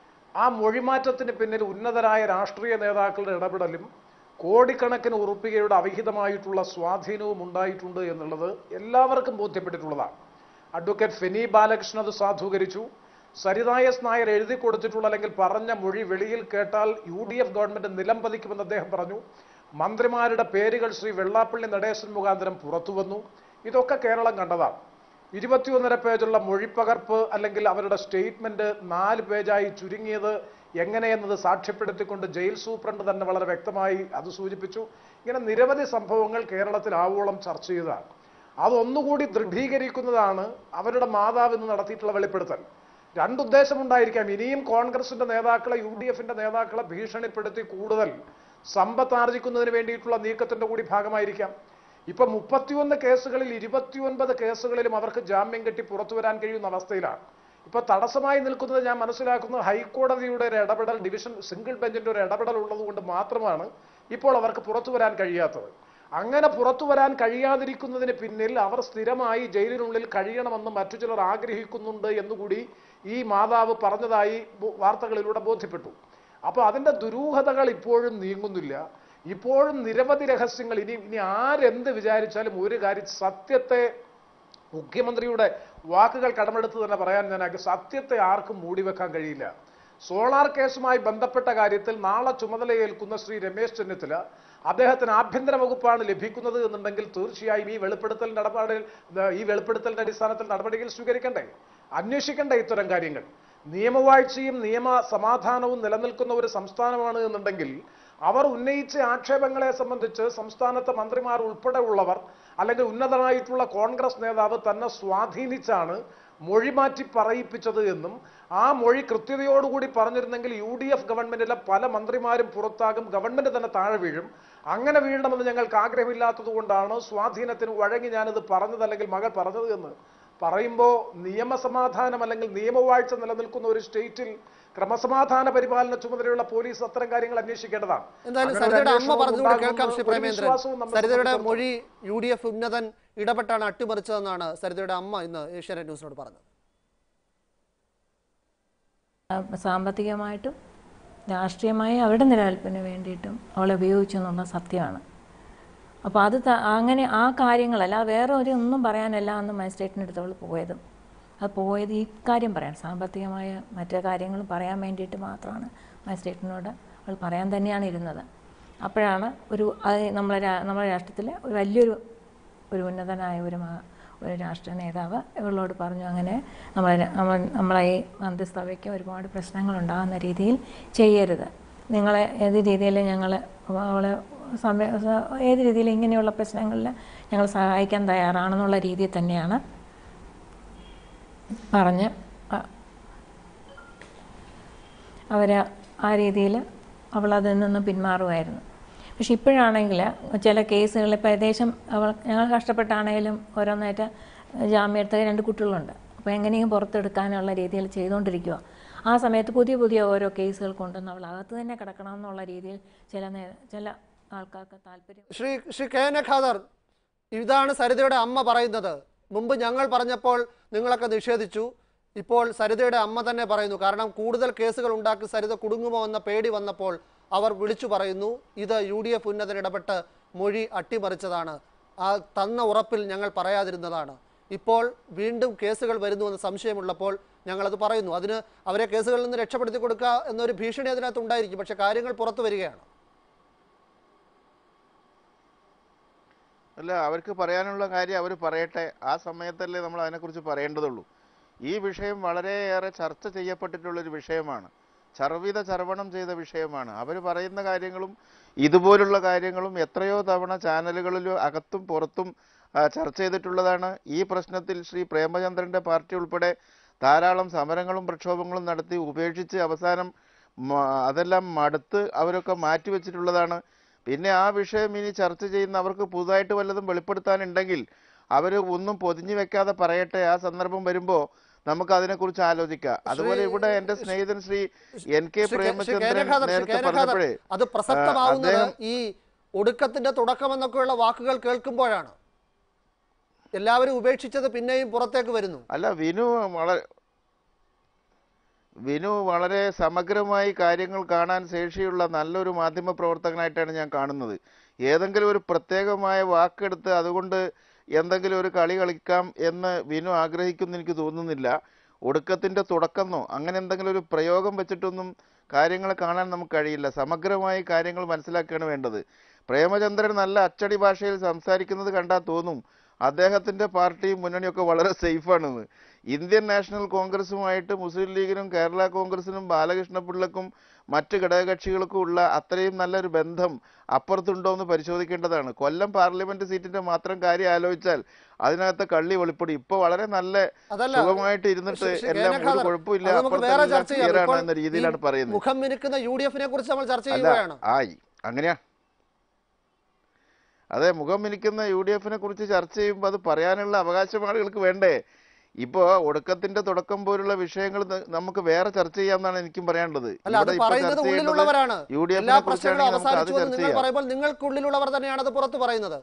ആ മൊഴിമാറ്റത്തിന് പിന്നിൽ ഉന്നതരായ രാഷ്ട്രീയ നേതാക്കളുടെ ഇടപെടലും കോടിക്കണക്കിന് ഉറുപ്പികയുടെ അവിഹിതമായിട്ടുള്ള സ്വാധീനവും ഉണ്ടായിട്ടുണ്ട് എന്നുള്ളത് എല്ലാവർക്കും ബോധ്യപ്പെട്ടിട്ടുള്ളതാണ് അഡ്വക്കേറ്റ് ഫെനി ബാലകൃഷ്ണൻ അത് സാധൂകരിച്ചു സരിത എസ് നായർ എഴുതി കൊടുത്തിട്ടുള്ള അല്ലെങ്കിൽ പറഞ്ഞ മൊഴി വെളിയിൽ കേട്ടാൽ യു ഡി എഫ് ഗവൺമെന്റ് നിലം പതിക്കുമെന്ന് അദ്ദേഹം പറഞ്ഞു മന്ത്രിമാരുടെ പേരുകൾ ശ്രീ വെള്ളാപ്പള്ളി നടേശൻ മുഖാന്തരം പുറത്തു വന്നു ഇതൊക്കെ കേരളം കണ്ടതാണ് ഇരുപത്തിയൊന്നര പേജുള്ള മൊഴിപ്പകർപ്പ് അല്ലെങ്കിൽ അവരുടെ സ്റ്റേറ്റ്മെന്റ് നാല് പേജായി ചുരുങ്ങിയത് എങ്ങനെയെന്നത് സാക്ഷ്യപ്പെടുത്തിക്കൊണ്ട് ജയിൽ സൂപ്രണ്ട് തന്നെ വളരെ വ്യക്തമായി അത് സൂചിപ്പിച്ചു ഇങ്ങനെ നിരവധി സംഭവങ്ങൾ കേരളത്തിൽ ആവോളം ചർച്ച ചെയ്തതാണ് അതൊന്നുകൂടി ദൃഢീകരിക്കുന്നതാണ് അവരുടെ മാതാവ് ഇന്ന് നടത്തിയിട്ടുള്ള വെളിപ്പെടുത്തൽ രണ്ടുദ്ദേശമുണ്ടായിരിക്കാം ഇനിയും കോൺഗ്രസിന്റെ നേതാക്കളെ യു ഡി എഫിന്റെ നേതാക്കളെ ഭീഷണിപ്പെടുത്തി കൂടുതൽ സമ്പത്ത് ആർജിക്കുന്നതിന് വേണ്ടിയിട്ടുള്ള നീക്കത്തിന്റെ കൂടി ഭാഗമായിരിക്കാം ഇപ്പൊ മുപ്പത്തിയൊന്ന് കേസുകളിൽ ഇരുപത്തിയൊൻപത് കേസുകളിലും അവർക്ക് ജാമ്യം കെട്ടി പുറത്തു വരാൻ കഴിയുന്ന അവസ്ഥയിലാണ് ഇപ്പൊ തടസ്സമായി നിൽക്കുന്നത് ഞാൻ മനസ്സിലാക്കുന്നത് ഹൈക്കോടതിയുടെ ഒരു ഇടപെടൽ ഡിവിഷൻ സിംഗിൾ ബെഞ്ചിന്റെ ഒരു ഇടപെടൽ ഉള്ളത് കൊണ്ട് മാത്രമാണ് ഇപ്പോൾ അവർക്ക് പുറത്തു വരാൻ കഴിയാത്തത് അങ്ങനെ പുറത്തു വരാൻ കഴിയാതിരിക്കുന്നതിന് പിന്നിൽ അവർ സ്ഥിരമായി ജയിലിനുള്ളിൽ കഴിയണമെന്ന് മറ്റു ചിലർ ആഗ്രഹിക്കുന്നുണ്ട് എന്നുകൂടി ഈ മാതാവ് പറഞ്ഞതായി ബോ- വാർത്തകളിലൂടെ ബോധ്യപ്പെട്ടു അപ്പോൾ അതിന്റെ ദുരൂഹതകൾ ഇപ്പോഴും നീങ്ങുന്നില്ല ഇപ്പോഴും നിരവധി രഹസ്യങ്ങൾ ഇനി ഇനി ആരെന്ത് വിചാരിച്ചാലും ഒരു കാര്യം സത്യത്തെ മുഖ്യമന്ത്രിയുടെ വാക്കുകൾ കടമെടുത്ത് തന്നെ പറയാൻ ഞാൻ ആഗ്രഹിക്കുന്നു. സത്യത്തെ ആർക്കും മൂടിവെക്കാൻ കഴിയില്ല സോളാർ കേസുമായി ബന്ധപ്പെട്ട കാര്യത്തിൽ നാളെ ചുമതലയേൽക്കുന്ന ശ്രീ രമേശ് ചെന്നിത്തല അദ്ദേഹത്തിന് ആഭ്യന്തര വകുപ്പാണ് ലഭിക്കുന്നത് എന്നുണ്ടെങ്കിൽ തീർച്ചയായും ഈ വെളിപ്പെടുത്തൽ നടപടി ഈ വെളിപ്പെടുത്തലിന്റെ അടിസ്ഥാനത്തിൽ നടപടികൾ സ്വീകരിക്കണ്ടേ അന്വേഷിക്കണ്ടേ ഇത്തരം കാര്യങ്ങൾ നിയമവാഴ്ചയും നിയമ സമാധാനവും നിലനിൽക്കുന്ന ഒരു സംസ്ഥാനമാണ് എന്നുണ്ടെങ്കിൽ അവർ ഉന്നയിച്ച ആക്ഷേപങ്ങളെ സംബന്ധിച്ച് സംസ്ഥാനത്തെ മന്ത്രിമാർ ഉൾപ്പെടെ ഉള്ളവർ അല്ലെങ്കിൽ ഉന്നതനായിട്ടുള്ള കോൺഗ്രസ് നേതാവ് തന്നെ സ്വാധീനിച്ചാണ് മൊഴി മാറ്റി പറയിപ്പിച്ചത് എന്നും ആ മൊഴി കൃത്യതയോടുകൂടി പറഞ്ഞിരുന്നെങ്കിൽ യു ഡി എഫ് ഗവൺമെന്റിലെ പല മന്ത്രിമാരും പുറത്താകും ഗവൺമെന്റ് തന്നെ താഴെ വീഴും അങ്ങനെ വീഴണമെന്ന് ഞങ്ങൾക്ക് ആഗ്രഹമില്ലാത്തത് കൊണ്ടാണ് സ്വാധീനത്തിന് വഴങ്ങി ഞാനിത് പറഞ്ഞത് അല്ലെങ്കിൽ മകൾ പറഞ്ഞത് എന്ന് പറയുമ്പോൾ നിയമസമാധാനം അല്ലെങ്കിൽ നിയമവാഴ്ച നിലനിൽക്കുന്ന ഒരു സ്റ്റേറ്റിൽ ക്രമസമാധാന പരിപാലന ചുമതലയുള്ള പോലീസ് അത്തരം കാര്യങ്ങൾ അന്വേഷിക്കേണ്ടതാണ് എന്തായാലും അങ്ങനെ ഒരു സരിതയുടെ അമ്മ അന്വേഷണം പറഞ്ഞുകൂടെ ഉണ്ടാകുമെന്ന് കേൾക്കാം ശ്രീ ഒരു പ്രേമേന്ദ്രൻ വിശ്വാസവും നമ്മെ സരിതയുടെ സംബന്ധിച്ചിടത്തോളം മൊഴി യു ഡി എഫ് ഉന്നതൻ ഇടപെട്ടാണ് അട്ടിമറിച്ചതെന്നാണ് സരിതയുടെ അമ്മ ഇന്ന് ഏഷ്യാനെറ്റ് ന്യൂസിനോട് പറഞ്ഞത് സാമ്പത്തികമായിട്ടും രാഷ്ട്രീയമായി അവരുടെ നിലനിൽപ്പിന് വേണ്ടിയിട്ടും അവളെ ഉപയോഗിച്ചു എന്നുള്ള സത്യമാണ് അപ്പോൾ അത് ത- അങ്ങനെ ആ കാര്യങ്ങളല്ല വേറെ ഒരു ഒന്നും പറയാനല്ല അന്ന് മജിസ്ട്രേറ്റിൻ്റെ അടുത്ത് അവൾ പോയതും അത് പോയത് ഈ കാര്യം പറയാൻ സാമ്പത്തികമായ മറ്റു കാര്യങ്ങൾ പറയാൻ വേണ്ടിയിട്ട് മാത്രമാണ് മജിസ്ട്രേറ്റിനോട് അവൾ പറയാൻ തന്നെയാണ് ഇരുന്നത് അപ്പോഴാണ് ഒരു അത് നമ്മളെ രാ- നമ്മുടെ രാഷ്ട്രത്തിലെ ഒരു വലിയൊരു ഒരു ഉന്നതനായ ഒരു മ- ഒരു രാഷ്ട്രീയ നേതാവ് ഇവളോട് പറഞ്ഞു അങ്ങനെ നമ്മളെ ര- നമ്മൾ നമ്മളെ ഈ മന്ത്രിസഭയ്ക്ക് ഒരുപാട് പ്രശ്നങ്ങൾ ഉണ്ടാകുന്ന രീതിയിൽ ചെയ്യരുത് നിങ്ങളെ ഏത് രീതിയിൽ ഞങ്ങൾ അവളെ സമയ സ- ഏത് രീതിയിൽ ഇങ്ങനെയുള്ള പ്രശ്നങ്ങളിൽ ഞങ്ങൾ സഹായിക്കാൻ തയ്യാറാണെന്നുള്ള രീതിയിൽ തന്നെയാണ് പറഞ്ഞ് അവർ ആ രീതിയിൽ അവളതിൽ നിന്ന് പിന്മാറുമായിരുന്നു പക്ഷെ ഇപ്പോഴാണെങ്കിൽ ചില കേസുകൾ ഇപ്പോൾ ഏകദേശം അവൾ ഞങ്ങൾ കഷ്ടപ്പെട്ടാണെങ്കിലും ഓരോന്നായിട്ട് ജാമ്യം എടുത്ത രണ്ട് കുട്ടികളുണ്ട് അപ്പോൾ എങ്ങനെയും പുറത്തെടുക്കാനുള്ള രീതിയിൽ ചെയ്തുകൊണ്ടിരിക്കുക ആ സമയത്ത് പുതിയ പുതിയ ഓരോ കേസുകൾ കൊണ്ടുവന്ന് അവൾ അകത്ത് തന്നെ കിടക്കണം എന്നുള്ള രീതിയിൽ ചില നേ- ചില ആൾക്കാർക്ക് താല്പര്യം Shri Shri K N A Khader ഇതാണ് സരിതയുടെ അമ്മ പറയുന്നത് മുമ്പ് ഞങ്ങൾ പറഞ്ഞപ്പോൾ നിങ്ങളൊക്കെ നിഷേധിച്ചു ഇപ്പോൾ സരിതയുടെ അമ്മ തന്നെ പറയുന്നു കാരണം കൂടുതൽ കേസുകൾ ഉണ്ടാക്കി സരിത കുടുങ്ങുമോ എന്ന പേടി വന്നപ്പോൾ അവർ വിളിച്ചു പറയുന്നു ഇത് യു ഡി എഫ് ഉന്നതൻ ഇടപെട്ട് മൊഴി അട്ടിമറിച്ചതാണ് ആ തന്ന ഉറപ്പിൽ ഞങ്ങൾ പറയാതിരുന്നതാണ് ഇപ്പോൾ വീണ്ടും കേസുകൾ വരുന്നുവെന്ന് സംശയമുള്ളപ്പോൾ ഞങ്ങളത് പറയുന്നു അതിന് അവരെ കേസുകളിൽ നിന്ന് രക്ഷപ്പെടുത്തി കൊടുക്കുക എന്നൊരു ഭീഷണി അതിനകത്ത് ഉണ്ടായിരിക്കും പക്ഷേ കാര്യങ്ങൾ പുറത്തു വരികയാണ് അല്ല അവർക്ക് പറയാനുള്ള കാര്യം അവർ പറയട്ടെ ആ സമയത്തല്ലേ നമ്മൾ അതിനെക്കുറിച്ച് പറയേണ്ടതുള്ളൂ ഈ വിഷയം വളരെയേറെ ചർച്ച ചെയ്യപ്പെട്ടിട്ടുള്ളൊരു വിഷയമാണ് ചർവിത ചർവണം ചെയ്ത വിഷയമാണ് അവർ പറയുന്ന കാര്യങ്ങളും ഇതുപോലുള്ള കാര്യങ്ങളും എത്രയോ തവണ ചാനലുകളിലും അകത്തും പുറത്തും ആ, ചർച്ച ചെയ്തിട്ടുള്ളതാണ് ഈ പ്രശ്നത്തിൽ ശ്രീ പ്രേമചന്ദ്രൻ്റെ പാർട്ടി ഉൾപ്പെടെ ധാരാളം സമരങ്ങളും പ്രക്ഷോഭങ്ങളും നടത്തി ഉപേക്ഷിച്ച് അവസാനം മ- അതെല്ലാം മടുത്ത് അവരൊക്കെ മാറ്റിവെച്ചിട്ടുള്ളതാണ് പിന്നെ ആ വിഷയം ഇനി ചർച്ച ചെയ്യുന്ന അവർക്ക് പുതുതായിട്ട് വല്ലതും വെളിപ്പെടുത്താനുണ്ടെങ്കിൽ അവർ ഒന്നും പൊതിഞ്ഞു വെക്കാതെ പറയട്ടെ ആ സന്ദർഭം വരുമ്പോൾ നമുക്ക് അതിനെക്കുറിച്ച് ആലോചിക്കാം അതുപോലെ ഇവിടെ എൻ്റെ സ്നേഹിതൻ Shri N K Shri K- Shri Premachandran കേരഖാദർ, ശ്രീ നേരത്തെ കേരഖാദർ, പറഞ്ഞപ്പോഴേ അത് പ്രസക്തമാവുന്നത് അദ്ദേഹം- ഈ ഒടുക്കത്തിന്റെ തുടക്കം എന്നൊക്കെയുള്ള വാക്കുകൾ കേൾക്കുമ്പോഴാണ് എല്ലാവരും ഉപേക്ഷിച്ചത് പിന്നെയും പുറത്തേക്ക് വരുന്നു അല്ല വിനു വളരെ വിനു വളരെ സമഗ്രമായി കാര്യങ്ങൾ കാണാൻ ശേഷിയുള്ള നല്ലൊരു മാധ്യമ പ്രവർത്തകനായിട്ടാണ് ഞാൻ കാണുന്നത് ഏതെങ്കിലും ഒരു പ്രത്യേകമായ വാക്കെടുത്ത് അതുകൊണ്ട് എന്തെങ്കിലും ഒരു കളി കളിക്കാം എന്ന് വിനു ആഗ്രഹിക്കുമെന്ന് എനിക്ക് തോന്നുന്നില്ല ഒടുക്കത്തിൻ്റെ തുടക്കമെന്നോ അങ്ങനെ എന്തെങ്കിലും ഒരു പ്രയോഗം വെച്ചിട്ടൊന്നും കാര്യങ്ങൾ കാണാൻ നമുക്ക് കഴിയില്ല സമഗ്രമായി കാര്യങ്ങൾ മനസ്സിലാക്കുകയാണ് വേണ്ടത് പ്രേമചന്ദ്രൻ നല്ല അച്ചടി ഭാഷയിൽ സംസാരിക്കുന്നത് കണ്ടാൽ തോന്നും അദ്ദേഹത്തിൻ്റെ പാർട്ടിയും മുന്നണിയൊക്കെ വളരെ സേഫാണെന്ന് ഇന്ത്യൻ നാഷണൽ കോൺഗ്രസുമായിട്ട് മുസ്ലിം ലീഗിനും കേരള കോൺഗ്രസിനും ബാലകൃഷ്ണപിള്ളക്കും മറ്റ് ഘടകകക്ഷികൾക്കും ഉള്ള അത്രയും നല്ലൊരു ബന്ധം അപ്പുറത്തുണ്ടോ എന്ന് പരിശോധിക്കേണ്ടതാണ് കൊല്ലം പാർലമെന്റ് സീറ്റിന്റെ മാത്രം കാര്യം ആലോചിച്ചാൽ അതിനകത്ത് കള്ളി വെളിപ്പെടും ഇപ്പൊ വളരെ നല്ല അതല്ല, സുഖമായിട്ട് ഇരുന്നിട്ട് ശ്രീ- ശ്രീ എല്ലാം ഒരു കേരഖാദർ, കുഴപ്പമില്ല അത് നമുക്ക് വേറെ അപ്പുറത്തെല്ലാം ചർച്ച ചെയ്യാം. clear ആണ് ഇപ്പോൾ എന്ന രീതിയിലാണ് ഈ പറയുന്നത് മുഖം മിനുക്കുന്ന യു ഡി എഫിനെ കുറിച്ച് നമ്മൾ ചർച്ച അല്ല ചെയ്യുകയാണ് ആയി അങ്ങനെയാ അതെ മുഖം മിനിക്കുന്ന യു ഡി എഫിനെ കുറിച്ച് ചർച്ച ചെയ്യുമ്പോൾ അത് പറയാനുള്ള അവകാശം ആളുകൾക്ക് വേണ്ടേ ഇപ്പോൾ ഒടുക്കത്തിന്റെ തുടക്കം പോലുള്ള വിഷയങ്ങൾ ന- നമുക്ക് വേറെ ചർച്ച ചെയ്യാമെന്നാണ് എനിക്കും പറയാനുള്ളത് അല്ല അത് ഇവിടെ ഇപ്പോൾ പറയുന്നത് ചർച്ച ചെയ്യേണ്ടത് ഉള്ളിലുള്ളവരാണ് യു ഡി എല്ലാ എഫിനെ പ്രശ്നങ്ങളും കുറിച്ചാണെങ്കിൽ നമുക്ക് അത് അവസാനിച്ചു എന്ന് ചർച്ച നിങ്ങൾ ചെയ്യാം പറയുമ്പോൾ നിങ്ങൾക്കുള്ളിലുള്ളവർ തന്നെയാണ് അത് പുറത്ത് പറയുന്നത്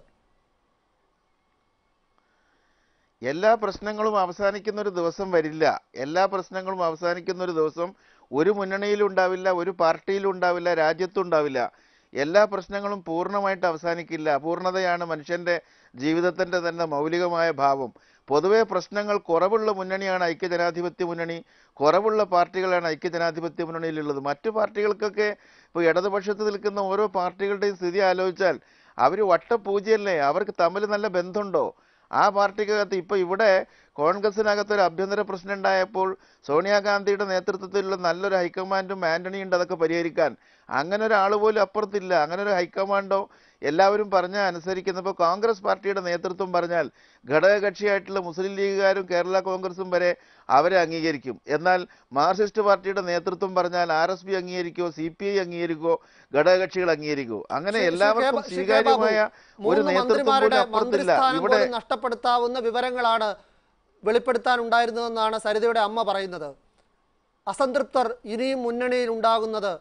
എല്ലാ പ്രശ്നങ്ങളും അവസാനിക്കുന്ന ഒരു ദിവസം വരില്ല എല്ലാ പ്രശ്നങ്ങളും അവസാനിക്കുന്ന ഒരു ദിവസം ഒരു മുന്നണിയിലും ഉണ്ടാവില്ല ഒരു പാർട്ടിയിലും ഉണ്ടാവില്ല രാജ്യത്തും ഉണ്ടാവില്ല എല്ലാ പ്രശ്നങ്ങളും പൂർണ്ണമായിട്ട് അവസാനിക്കില്ല അപൂർണതയാണ് മനുഷ്യന്റെ ജീവിതത്തിന്റെ തന്നെ മൗലികമായ ഭാവം പൊതുവെ പ്രശ്നങ്ങൾ കുറവുള്ള മുന്നണിയാണ് ഐക്യജനാധിപത്യ മുന്നണി കുറവുള്ള പാർട്ടികളാണ് ഐക്യജനാധിപത്യ മുന്നണിയിലുള്ളത് മറ്റു പാർട്ടികൾക്കൊക്കെ ഇപ്പോൾ ഇടതുപക്ഷത്ത് നിൽക്കുന്ന ഓരോ പാർട്ടികളുടെയും സ്ഥിതി ആലോചിച്ചാൽ അവർ വട്ടപൂജ്യല്ലേ അവർക്ക് തമ്മിൽ നല്ല ബന്ധമുണ്ടോ ആ പാർട്ടിക്കകത്ത് ഇപ്പോൾ ഇവിടെ കോൺഗ്രസിനകത്ത് ഒരു ആഭ്യന്തര പ്രശ്നം ഉണ്ടായപ്പോൾ സോണിയാഗാന്ധിയുടെ നേതൃത്വത്തിലുള്ള നല്ലൊരു ഹൈക്കമാൻഡും ആന്റണി ഉണ്ട് അതൊക്കെ പരിഹരിക്കാൻ അങ്ങനെ ഒരാൾ പോലും അപ്പുറത്തില്ല അങ്ങനെ ഒരു ഹൈക്കമാൻഡോ എല്ലാവരും പറഞ്ഞാൽ അനുസരിക്കുന്നപ്പോൾ കോൺഗ്രസ് പാർട്ടിയുടെ നേതൃത്വം പറഞ്ഞാൽ ഘടകകക്ഷിയായിട്ടുള്ള മുസ്ലിം ലീഗുകാരും കേരള കോൺഗ്രസും വരെ അവരെ അംഗീകരിക്കും എന്നാൽ മാർക്സിസ്റ്റ് പാർട്ടിയുടെ നേതൃത്വം പറഞ്ഞാൽ ആർ എസ് പി അംഗീകരിക്കോ സി പി ഐ അംഗീകരിക്കോ ഘടകകക്ഷികൾ അംഗീകരിക്കോ അങ്ങനെ ശ്രീ- ശ്രീ എല്ലാവർക്കും കെ- ശ്രീ കെ ബാബു, സ്വീകാര്യമായ ഒരു മൂന്ന് നേതൃത്വം മന്ത്രിമാരുടെ പോലും അപ്പുറത്തില്ല മന്ത്രിസ്ഥാനം ഇവിടെ പോലും നഷ്ടപ്പെടുത്താവുന്ന വിവരങ്ങളാണ് വെളിപ്പെടുത്താനുണ്ടായിരുന്നതെന്നാണ് സരിതയുടെ അമ്മ പറയുന്നത് അസംതൃപ്തർ ഇനിയും മുന്നണിയിൽ ഉണ്ടാകുന്നത്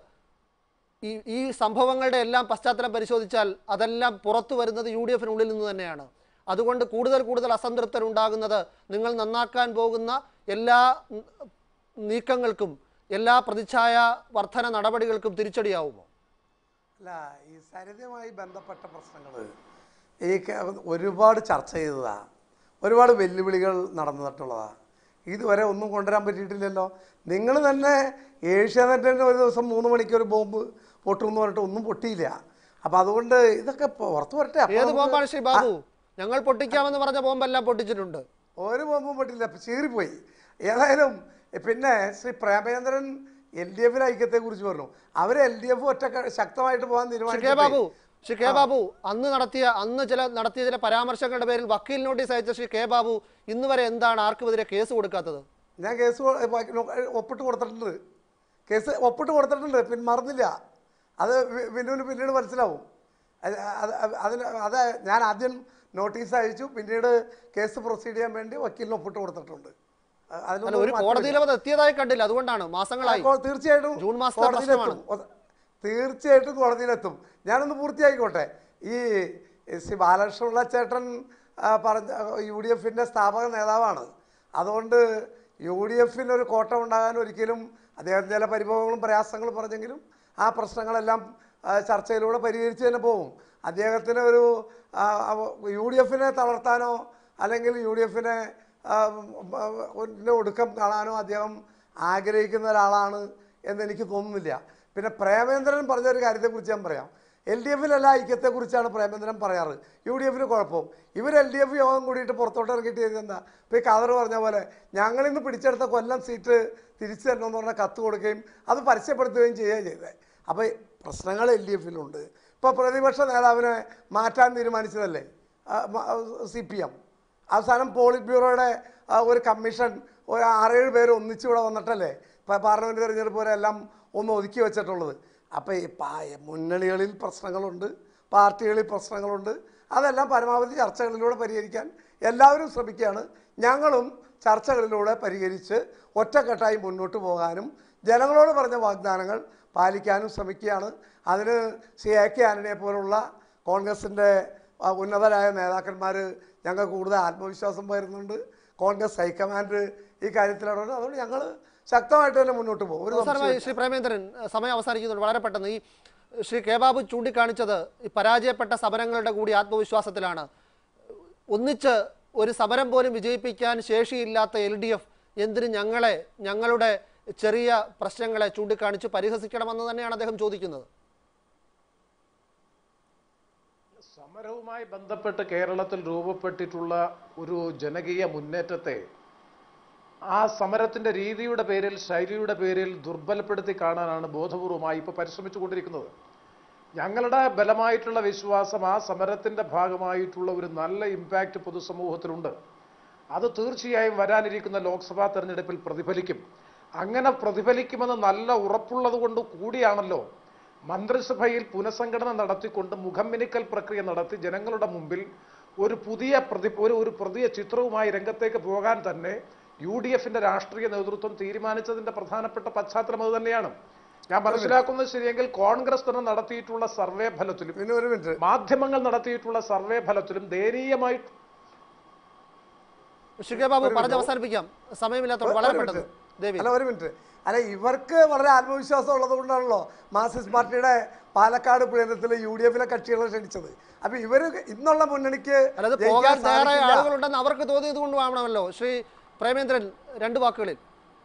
ഈ ഈ സംഭവങ്ങളുടെ എല്ലാം പശ്ചാത്തലം പരിശോധിച്ചാൽ അതെല്ലാം പുറത്തു വരുന്നത് യു ഡി എഫിനുള്ളിൽ നിന്ന് തന്നെയാണ് അതുകൊണ്ട് കൂടുതൽ കൂടുതൽ അസംതൃപ്തർ ഉണ്ടാകുന്നത് നിങ്ങൾ നന്നാക്കാൻ പോകുന്ന എല്ലാ ഉം, നീക്കങ്ങൾക്കും എല്ലാ പ്രതിച്ഛായ വർധന നടപടികൾക്കും തിരിച്ചടിയാവുമോ അല്ല ഈ സരിതയുമായി ബന്ധപ്പെട്ട പ്രശ്നങ്ങൾ ഈ കേ- ഒരുപാട് ചർച്ച ചെയ്തതാ ഒരുപാട് വെല്ലുവിളികൾ നടന്നിട്ടുള്ളതാ ഇതുവരെ ഒന്നും കൊണ്ടുവരാൻ പറ്റിയിട്ടില്ലല്ലോ നിങ്ങൾ തന്നെ ഏഷ്യാനെറ്റിൻ്റെ ഒരു ദിവസം മൂന്ന് മണിക്ക് ഒരു ബോംബ് പൊട്ടുമെന്ന് പറഞ്ഞിട്ട് ഒന്നും പൊട്ടിയില്ല അപ്പം അതുകൊണ്ട് ഇതൊക്കെ പുറത്തു വരട്ടെ അപ്പോൾ ഏത് നമുക്ക് ബോംബാണ് ശ്രീ ബാബു ഞങ്ങൾ പൊട്ടിക്കാമെന്ന് പറഞ്ഞ ബോംബെല്ലാം പൊട്ടിച്ചിട്ടുണ്ട് ഒരു ബോംബും പൊട്ടില്ല ചീറിപ്പോയി ഏതായാലും പിന്നെ ശ്രീ പ്രേമചന്ദ്രൻ എൽ ഡി എഫിലെ ഐക്യത്തെ കുറിച്ച് പറഞ്ഞു അവർ എൽ ഡി എഫ് ഒറ്റ ശക്തമായിട്ട് പോകാൻ ശ്രീ കെ ബാബു തീരുമാനിച്ചു ശ്രീ കെ ബാബു അന്ന് നടത്തിയ അന്ന് ചില നടത്തിയ ചില പരാമർശങ്ങളുടെ പേരിൽ വക്കീൽ നോട്ടീസ് അയച്ച ശ്രീ കെ ബാബു ഇന്ന് വരെ എന്താണ് ആർക്കുമെതിരെ കേസ് കൊടുക്കാത്തത് ഞാൻ കേസ് കൊ- ബാക്കി നോ- ഒപ്പിട്ട് കൊടുത്തിട്ടുണ്ട് കേസ് ഒപ്പിട്ട് കൊടുത്തിട്ടുണ്ട് പിന്നെ മറന്നില്ല അത് വി- വിനുവിന് പിന്നീട് മനസ്സിലാവും അത് അത് അതിന് അത് ഞാൻ ആദ്യം നോട്ടീസ് അയച്ചു പിന്നീട് കേസ് പ്രൊസീഡ് ചെയ്യാൻ വേണ്ടി വക്കീലിന് ഒപ്പിട്ട് കൊടുത്തിട്ടുണ്ട് അ- അതിലൊന്നും അല്ല ഒരു മാറ്റമില്ല. കോടതിയിൽ അത് എത്തിയതായി കണ്ടില്ല അതുകൊണ്ടാണ് മാസങ്ങളായി ആ, കോ- തീർച്ചയായിട്ടും ജൂൺ മാസത്തെ കോടതിയിലെത്തും ഒ- തീർച്ചയായിട്ടും കോടതിയിലെത്തും ഞാനൊന്ന് പൂർത്തിയായിക്കോട്ടെ ഈ ശ്രീ ബാലകൃഷ്ണപിള്ള ചേട്ടൻ ആ, പറഞ്ഞ യു ഡി എഫിൻ്റെ സ്ഥാപക നേതാവാണ് അതുകൊണ്ട് യു ഡി എഫിന് ഒരു കോട്ടം ഉണ്ടാകാൻ ഒരിക്കലും അദ്ദേഹം ചില പരിഭവങ്ങളും പ്രയാസങ്ങളും പറഞ്ഞെങ്കിലും ആ പ്രശ്നങ്ങളെല്ലാം ആ, ചർച്ചയിലൂടെ പരിഹരിച്ച് തന്നെ പോകും അദ്ദേഹത്തിന് ഒരു യു ഡി എഫിനെ തളർത്താനോ അല്ലെങ്കിൽ യു ഡി എഫിനെ ആ, ഉം, ആ, ന്റെ ഒടുക്കം കാണാനോ അദ്ദേഹം ആഗ്രഹിക്കുന്ന ഒരാളാണ് എന്ന് എനിക്ക് തോന്നുന്നില്ല പിന്നെ പ്രേമേന്ദ്രൻ പറഞ്ഞൊരു കാര്യത്തെക്കുറിച്ച് ഞാൻ പറയാം എൽ ഡി എഫിലല്ല ഐക്യത്തെക്കുറിച്ചാണ് പ്രേമേന്ദ്രൻ പറയാറ് യു ഡി എഫിന് കുഴപ്പം ഇവർ എൽ ഡി എഫ് യോഗം കൂടിയിട്ട് പുറത്തോട്ട് ഇറങ്ങിയിട്ട് ചെയ്തെന്താ ഇപ്പോൾ ഈ കതർ പറഞ്ഞ പോലെ ഞങ്ങളിന്ന് പിടിച്ചെടുത്ത കൊല്ലം സീറ്റ് തിരിച്ചു തരണമെന്ന് പറഞ്ഞ കത്ത് കൊടുക്കുകയും അത് പരസ്യപ്പെടുത്തുകയും ചെയ്യുകയും ചെയ്തത് അപ്പോൾ പ്രശ്നങ്ങൾ എൽ ഡി എഫിലുണ്ട് ഇപ്പോൾ പ്രതിപക്ഷ നേതാവിനെ മാറ്റാൻ തീരുമാനിച്ചതല്ലേ സി പി എം അവസാനം പോളിറ്റ് ബ്യൂറോയുടെ ആ, ഒരു കമ്മീഷൻ ഒരു ആറേഴ് പേര് ഒന്നിച്ചിവിടെ വന്നിട്ടല്ലേ ഇപ്പം പാർലമെൻറ്റ് തിരഞ്ഞെടുപ്പ് വരെ എല്ലാം ഒന്ന് ഒതുക്കി വെച്ചിട്ടുള്ളത് അപ്പോൾ ഈ പാ- മുന്നണികളിൽ പ്രശ്നങ്ങളുണ്ട് പാർട്ടികളിൽ പ്രശ്നങ്ങളുണ്ട് അതെല്ലാം പരമാവധി ചർച്ചകളിലൂടെ പരിഹരിക്കാൻ എല്ലാവരും ശ്രമിക്കുകയാണ് ഞങ്ങളും ചർച്ചകളിലൂടെ പരിഹരിച്ച് ഒറ്റക്കെട്ടായി മുന്നോട്ട് പോകാനും ജനങ്ങളോട് പറഞ്ഞ വാഗ്ദാനങ്ങൾ പാലിക്കാനും ശ്രമിക്കുകയാണ് അതിന് സി എ കെ ആന്റണിയെ പോലുള്ള കോൺഗ്രസിൻ്റെ ആ, ഉന്നതരായ നേതാക്കന്മാർ ഞങ്ങൾ കൂടുതൽ ആത്മവിശ്വാസം പകരുന്നുണ്ട് കോൺഗ്രസ് ഹൈക്കമാൻഡ് ഈ കാര്യത്തിൽ ഇടപെടും അതുകൊണ്ട് ഞങ്ങൾ ശക്തമായിട്ട് തന്നെ മുന്നോട്ട് പോകും ഒരു അവസാനമായി സംശയവും ശ്രീ പ്രേമേന്ദ്രൻ അഹ് സമയം അവസാനിക്കുന്നുണ്ട് വളരെ പെട്ടെന്ന് ഈ ശ്രീ കെ ബാബു ചൂണ്ടിക്കാണിച്ചത് ഈ പരാജയപ്പെട്ട സമരങ്ങളുടെ കൂടി ആത്മവിശ്വാസത്തിലാണ് ഒന്നിച്ച് ഒരു സമരം പോലും വിജയിപ്പിക്കാൻ ശേഷിയില്ലാത്ത എൽ ഡി എഫ് എന്തിന് ഞങ്ങളെ ഞങ്ങളുടെ ചെറിയ പ്രശ്നങ്ങളെ ചൂണ്ടിക്കാണിച്ച് പരിഹസിക്കണമെന്ന് തന്നെയാണ് അദ്ദേഹം ചോദിക്കുന്നത് സമരവുമായി ബന്ധപ്പെട്ട് കേരളത്തിൽ രൂപപ്പെട്ടിട്ടുള്ള ഒരു ജനകീയ മുന്നേറ്റത്തെ ആ സമരത്തിന്റെ രീതിയുടെ പേരിൽ ശൈലിയുടെ പേരിൽ ദുർബലപ്പെടുത്തി കാണാനാണ് ബോധപൂർവമായി ഇപ്പോൾ പരിശ്രമിച്ചുകൊണ്ടിരിക്കുന്നത് ഞങ്ങളുടെ ബലമായിട്ടുള്ള വിശ്വാസം ആ സമരത്തിന്റെ ഭാഗമായിട്ടുള്ള ഒരു നല്ല ഇമ്പാക്റ്റ് പൊതുസമൂഹത്തിലുണ്ട് അത് തീർച്ചയായും വരാനിരിക്കുന്ന ലോക്സഭാ തെരഞ്ഞെടുപ്പിൽ പ്രതിഫലിക്കും അങ്ങനെ പ്രതിഫലിക്കുമെന്ന് നല്ല ഉറപ്പുള്ളത് കൊണ്ട് കൂടിയാണല്ലോ മന്ത്രിസഭയിൽ പുനഃസംഘടന നടത്തിക്കൊണ്ട് മുഖംമിനുക്കൽ പ്രക്രിയ നടത്തി ജനങ്ങളുടെ മുമ്പിൽ ഒരു പുതിയ പ്രതി ഒരു ഒരു പുതിയ ചിത്രവുമായി രംഗത്തേക്ക് പോകാൻ തന്നെ യു ഡി എഫിന്റെ രാഷ്ട്രീയ നേതൃത്വം തീരുമാനിച്ചതിന്റെ പ്രധാനപ്പെട്ട പശ്ചാത്തലം അത് തന്നെയാണ് ഞാൻ മനസ്സിലാക്കുന്നത് ശരിയെങ്കിൽ കോൺഗ്രസ് തന്നെ നടത്തിയിട്ടുള്ള സർവേ ഫലത്തിലും പിന്നെ ഒരു മിനിറ്റ് മാധ്യമങ്ങൾ നടത്തിയിട്ടുള്ള സർവേ ഫലത്തിലും ദയനീയമായി ശ്രീ കെ ബാബു പറഞ്ഞ് അവസാനിപ്പിക്കാം സമയമില്ലാത്തതുകൊണ്ട് വളരെ ഒരു പെട്ടെന്ന് മിനിറ്റ്. ദേവി അല്ല ഒരു മിനിറ്റ് അല്ല ഇവർക്ക് വളരെ ആത്മവിശ്വാസം ഉള്ളത് കൊണ്ടാണല്ലോ മാർക്സിസ്റ്റ് പാർട്ടിയുടെ പാലക്കാട് പ്ലേനത്തിൽ യു ഡി എഫിലെ കക്ഷികളെ ക്ഷണിച്ചത് അപ്പൊ ഇവര് ഇന്നുള്ള മുന്നണിക്ക് അല്ലാതെ ജയിക്കാൻ പോകാൻ തയ്യാറായ സാധിക്കില്ല. ആളുകളുണ്ടെന്ന് അവർക്ക് തോന്നിയത് കൊണ്ട് വേണമല്ലോ ശ്രീ പ്രേമേന്ദ്രൻ രണ്ട് വാക്കുകളിൽ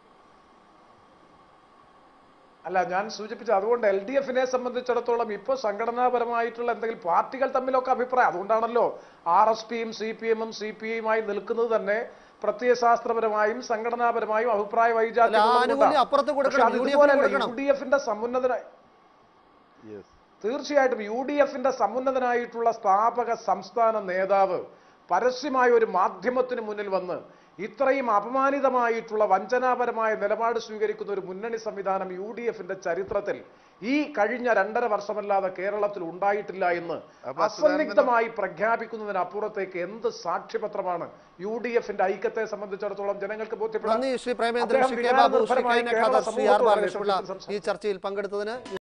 അല്ല ഞാൻ സൂചിപ്പിച്ച അതുകൊണ്ട് എൽ ഡി എഫിനെ സംബന്ധിച്ചിടത്തോളം ഇപ്പോൾ സംഘടനാപരമായിട്ടുള്ള എന്തെങ്കിലും പാർട്ടികൾ തമ്മിലൊക്കെ അഭിപ്രായം അതുകൊണ്ടാണല്ലോ ആർ എസ് പിയും സി പി എമ്മും സി പി ഐയുമായി നിൽക്കുന്നത് തന്നെ പ്രത്യയശാസ്ത്രപരമായും സംഘടനാപരമായും അഭിപ്രായ അല്ല, ആ ആനുകൂല്യം അപ്പുറത്ത് കൊടുക്കണം, യു ഡി എഫിന് കൊടുക്കണം. യു ഡി എഫിന്റെ സമുന്നതനായി യെസ് തീർച്ചയായിട്ടും യു ഡി എഫിന്റെ സമുന്നതനായിട്ടുള്ള സ്ഥാപക സംസ്ഥാന നേതാവ് പരസ്യമായ ഒരു മാധ്യമത്തിന് മുന്നിൽ വന്ന് ഇത്രയും അപമാനിതമായിട്ടുള്ള വഞ്ചനാപരമായ നിലപാട് സ്വീകരിക്കുന്ന ഒരു മുന്നണി സംവിധാനം യു ഡി എഫിന്റെ ചരിത്രത്തിൽ ഈ കഴിഞ്ഞ രണ്ടര വർഷമല്ലാതെ കേരളത്തിൽ ഉണ്ടായിട്ടില്ല എന്ന് അപ്പൊ അസന്നിഗ്ധമായി പ്രഖ്യാപിക്കുന്നതിനപ്പുറത്തേക്ക് എന്ത് സാക്ഷ്യപത്രമാണ് യു ഡി എഫിന്റെ ഐക്യത്തെ സംബന്ധിച്ചിടത്തോളം ജനങ്ങൾക്ക് ബോധ്യപ്പെടാൻ നന്ദി ശ്രീ പ്രേമേന്ദ്രൻ അദ്ദേഹം ശ്രീ കെ ബാബു ശ്രീ കെ വികാരനിർഭരമായി എൻ കേരള ഖാദർ ശ്രീ ആർ സമൂഹത്തോടല്ലേ ബാലകൃഷ്ണപിള്ള സംസാരിച്ചത്? ഈ ചർച്ചയിൽ പങ്കെടുത്തതിന്